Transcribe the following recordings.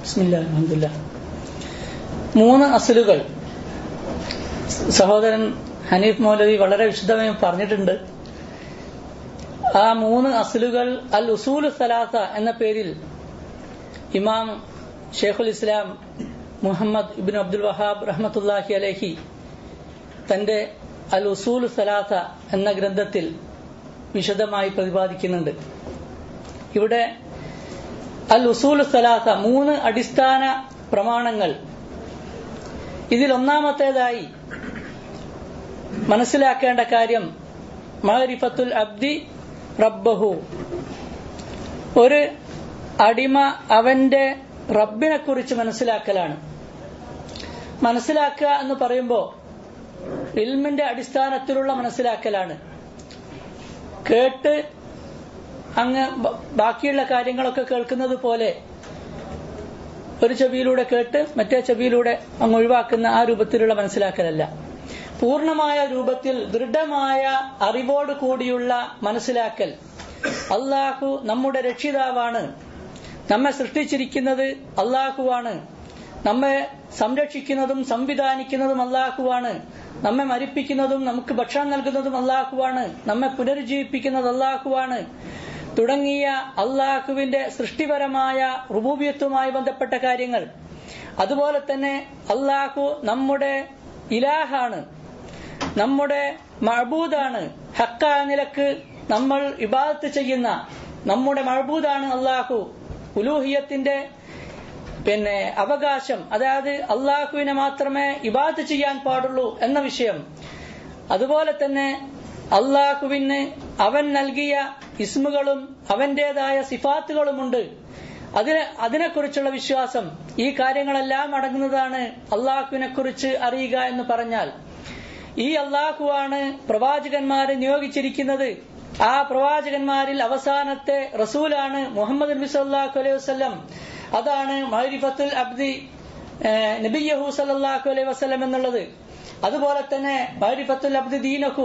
ബിസ്മില്ലാ അൽഹംദുലില്ലാ മൂന്ന് അസലുകൾ സഹോദരൻ ഹനീഫ് മൗലവി വളരെ വിശദമായി പറഞ്ഞിട്ടുണ്ട് ആ മൂന്ന് അസലുകൾ അൽ ഉസൂലു സലാസ എന്ന പേരിൽ ഇമാം ഷെയ്ഖുൽ ഇസ്ലാം മുഹമ്മദ് ഇബിൻ അബ്ദുൽ വഹാബ് റഹ്മത്തുല്ലാഹി അലഹി തന്റെ അൽ ഉസൂൽ സലാസ എന്ന ഗ്രന്ഥത്തിൽ വിശദമായി പ്രതിപാദിക്കുന്നുണ്ട് ഇവിടെ അൽ ഉസൂൽ സലാസ മൂന്ന് അടിസ്ഥാന പ്രമാണങ്ങൾ ഇതിൽ ഒന്നാമത്തേതായി മനസ്സിലാക്കേണ്ട കാര്യം മാരിഫത്തുൽ അബ്ദി റബ്ബഹു ഒരു അടിമ അവന്റെ റബ്ബിനെ കുറിച്ച് മനസ്സിലാക്കലാണ് മനസ്സിലാക്കുക എന്ന് പറയുമ്പോൾ ഇൽമിന്റെ അടിസ്ഥാനത്തിലുള്ള മനസ്സിലാക്കലാണ് കേട്ട് അങ്ങ് ബാക്കിയുള്ള കാര്യങ്ങളൊക്കെ കേൾക്കുന്നത് പോലെ ഒരു ചെവിയിലൂടെ കേട്ട് മറ്റേ ചെവിയിലൂടെ അങ്ങ് ഒഴിവാക്കുന്ന ആ രൂപത്തിലുള്ള മനസ്സിലാക്കലല്ല പൂർണമായ രൂപത്തിൽ ദൃഢമായ അറിവോട് കൂടിയുള്ള മനസ്സിലാക്കൽ അള്ളാഹു നമ്മുടെ രക്ഷിതാവാണ് നമ്മെ സൃഷ്ടിച്ചിരിക്കുന്നത് അള്ളാഹുവാണ് നമ്മെ സംരക്ഷിക്കുന്നതും സംവിധാനിക്കുന്നതും അള്ളാഹുവാണ് നമ്മെ മരിപ്പിക്കുന്നതും നമുക്ക് ഭക്ഷണം നൽകുന്നതും അള്ളാഹുവാണ് നമ്മെ പുനരുജ്ജീവിപ്പിക്കുന്നത് അള്ളാഹുവാണ് തുടങ്ങിയ അള്ളാഹുവിന്റെ സൃഷ്ടിപരമായ റുബൂബിയത്തുമായി ബന്ധപ്പെട്ട കാര്യങ്ങൾ അതുപോലെ തന്നെ അള്ളാഹു നമ്മുടെ ഇലാഹാണ് നമ്മുടെ മഴബൂദാണ് ഹക്കായ നിലക്ക് നമ്മൾ ഇബാദത്ത് ചെയ്യുന്ന നമ്മുടെ മഴബൂദാണ് അള്ളാഹു ഉലൂഹിയത്തിന്റെ പിന്നെ അവകാശം അതായത് അള്ളാഹുവിനെ മാത്രമേ ഇബാദത്ത് ചെയ്യാൻ പാടുള്ളൂ എന്ന വിഷയം അതുപോലെ തന്നെ അള്ളാഹുവിന് അവൻ നൽകിയ ഇസ്മുകളും അവന്റേതായ സിഫാത്തുകളുമുണ്ട് അതിനെ അതിനെക്കുറിച്ചുള്ള വിശ്വാസം ഈ കാര്യങ്ങളെല്ലാം അടങ്ങുന്നതാണ് അള്ളാഹുവിനെ കുറിച്ച് അറിയുക എന്ന് പറഞ്ഞാൽ ഈ അള്ളാഹുവാണ് പ്രവാചകന്മാരെ നിയോഗിച്ചിരിക്കുന്നത് ആ പ്രവാചകന്മാരിൽ അവസാനത്തെ റസൂലാണ് മുഹമ്മദ് നബി സല്ലാഹു അലൈഹി വസ്ലം അതാണ് മഹരിഫത്തുൽ അബ്ദി നബിയഹു സല്ലാഹു അലൈഹി വസ്ലം എന്നുള്ളത് അതുപോലെ തന്നെ മഹരിഫത്തുൽ അബ്ദി ദീനഹു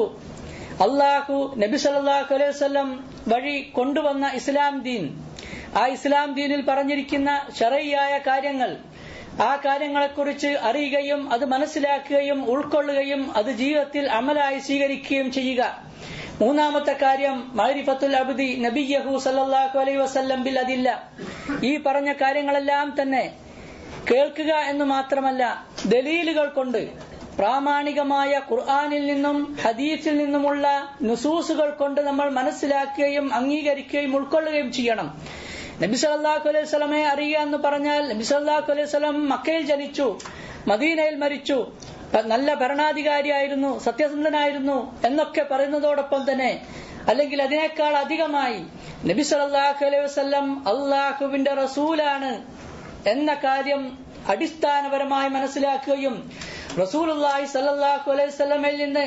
അള്ളാഹു നബി സല്ലാഹു അലൈഹി വസ്ലം വഴി കൊണ്ടുവന്ന ഇസ്ലാം ദീൻ ആ ഇസ്ലാം ദീനിൽ പറഞ്ഞിരിക്കുന്ന ഷറയ്യായ കാര്യങ്ങൾ ആ കാര്യങ്ങളെക്കുറിച്ച് അറിയുകയും അത് മനസ്സിലാക്കുകയും ഉൾക്കൊള്ളുകയും അത് ജീവിതത്തിൽ അമലായി സ്വീകരിക്കുകയും ചെയ്യുക മൂന്നാമത്തെ കാര്യം മഹരിഫത്തുൽ അബ്ദി നബിയഹു സല്ലാഹു അലൈഹി വസല്ലം ബിൽ അതില്ല ഈ പറഞ്ഞ കാര്യങ്ങളെല്ലാം തന്നെ കേൾക്കുക എന്ന് മാത്രമല്ല ദലീലുകൾ കൊണ്ട് പ്രാമാണികമായ ഖുർആാനിൽ നിന്നും ഹദീസിൽ നിന്നുമുള്ള നുസൂസുകൾ കൊണ്ട് നമ്മൾ മനസ്സിലാക്കുകയും അംഗീകരിക്കുകയും ഉൾക്കൊള്ളുകയും ചെയ്യണം നബി സല്ലാഹു അലൈഹി സ്വലമെ അറിയുക എന്ന് പറഞ്ഞാൽ നബി സല്ലാഹു അലൈഹി സ്വലം മക്കയിൽ ജനിച്ചു മദീനയിൽ മരിച്ചു നല്ല ഭരണാധികാരിയായിരുന്നു സത്യസന്ധനായിരുന്നു എന്നൊക്കെ പറയുന്നതോടൊപ്പം തന്നെ അല്ലെങ്കിൽ അതിനേക്കാൾ അധികമായി നബി സല്ലാഹു അലൈഹി വസ്ലം അള്ളാഹുവിന്റെ റസൂലാണ് എന്ന കാര്യം അടിസ്ഥാനപരമായി മനസ്സിലാക്കുകയും റസൂലുള്ളാഹി സല്ലല്ലാഹു അലൈഹി വസല്ലമയിൽ നിന്ന്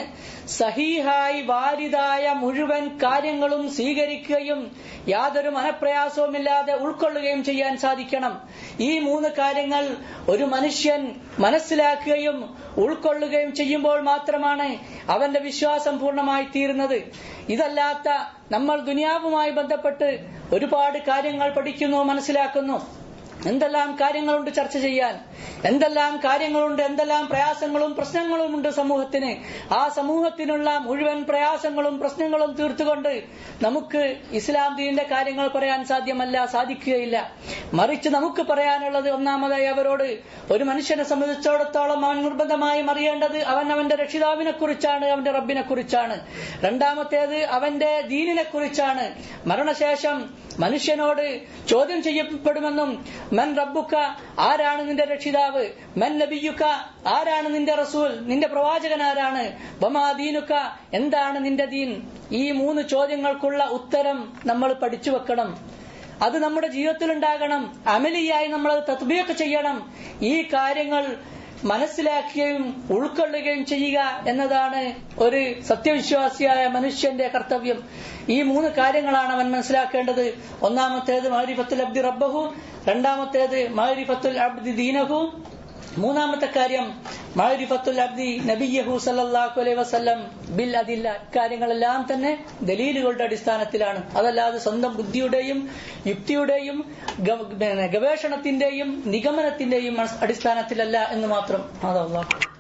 സഹീഹായി വാരിതായ മുഴുവൻ കാര്യങ്ങളും സ്വീകരിക്കുകയും യാതൊരു മനപ്രയാസവുമില്ലാതെ ഉൾക്കൊള്ളുകയും ചെയ്യാൻ സാധിക്കണം ഈ മൂന്ന് കാര്യങ്ങൾ ഒരു മനുഷ്യൻ മനസ്സിലാക്കുകയും ഉൾക്കൊള്ളുകയും ചെയ്യുമ്പോൾ മാത്രമാണ് അവന്റെ വിശ്വാസം പൂർണ്ണമായി തീരുന്നത് ഇതല്ലാത്ത നമ്മൾ ദുനിയാവുമായി ബന്ധപ്പെട്ട് ഒരുപാട് കാര്യങ്ങൾ പഠിക്കുന്നു മനസ്സിലാക്കുന്നു എന്തെല്ലാം കാര്യങ്ങളുണ്ട് ചർച്ച ചെയ്യാൻ എന്തെല്ലാം കാര്യങ്ങളുണ്ട് എന്തെല്ലാം പ്രയാസങ്ങളും പ്രശ്നങ്ങളും ഉണ്ട് സമൂഹത്തിന് ആ സമൂഹത്തിനുള്ള മുഴുവൻ പ്രയാസങ്ങളും പ്രശ്നങ്ങളും തീർത്തുകൊണ്ട് നമുക്ക് ഇസ്ലാം ദീനിന്റെ കാര്യങ്ങൾ പറയാൻ സാധ്യമല്ല സാധിക്കുകയില്ല മറിച്ച് നമുക്ക് പറയാനുള്ളത് ഒന്നാമതായി അവരോട് ഒരു മനുഷ്യനെ സംബന്ധിച്ചിടത്തോളം അവൻ നിർബന്ധമായും അറിയേണ്ടത് അവൻ അവന്റെ രക്ഷിതാവിനെ കുറിച്ചാണ് അവന്റെ റബ്ബിനെ കുറിച്ചാണ് രണ്ടാമത്തേത് അവന്റെ ദീനിനെ കുറിച്ചാണ് മരണശേഷം മനുഷ്യനോട് ചോദ്യം ചെയ്യപ്പെടുമെന്നും മൻ റബ്ബുക്ക ആരാണ് നിന്റെ രക്ഷിതാവ് മൻ നബിയുക്ക ആരാണ് നിന്റെ റസൂൽ നിന്റെ പ്രവാചകൻ ആരാണ് ബമാ ദീനുക്ക എന്താണ് നിന്റെ ദീൻ ഈ മൂന്ന് ചോദ്യങ്ങൾക്കുള്ള ഉത്തരം നമ്മൾ പഠിച്ചു വെക്കണം അത് നമ്മുടെ ജീവിതത്തിൽ ഉണ്ടാകണം അമലിയായി നമ്മൾ തത്ബീക്ക് ചെയ്യണം ഈ കാര്യങ്ങൾ മനസ്സിലാക്കുകയും ഉൾക്കൊള്ളുകയും ചെയ്യുക എന്നതാണ് ഒരു സത്യവിശ്വാസിയായ മനുഷ്യന്റെ കർത്തവ്യം ഈ മൂന്ന് കാര്യങ്ങളാണ് അവൻ മനസ്സിലാക്കേണ്ടത് ഒന്നാമത്തേത് മാരിഫത്തുൽ അബ്ദി റബ്ബഹു രണ്ടാമത്തേത് മാരിഫത്തുൽ അബ്ദി ദീനഹു മൂന്നാമത്തെ കാര്യം മാരിഫത്തുൽ അബ്ദി നബിയഹു സല്ലല്ലാഹു അലൈഹി വസല്ലം ബിൽ അതില്ല കാര്യങ്ങളെല്ലാം തന്നെ ദലീലുകളുടെ അടിസ്ഥാനത്തിലാണ് അതല്ലാതെ സ്വന്തം ബുദ്ധിയുടെയും യുക്തിയുടെയും ഗവേഷണത്തിന്റെയും നിഗമനത്തിന്റെയും അടിസ്ഥാനത്തിലല്ല എന്ന് മാത്രം അതാ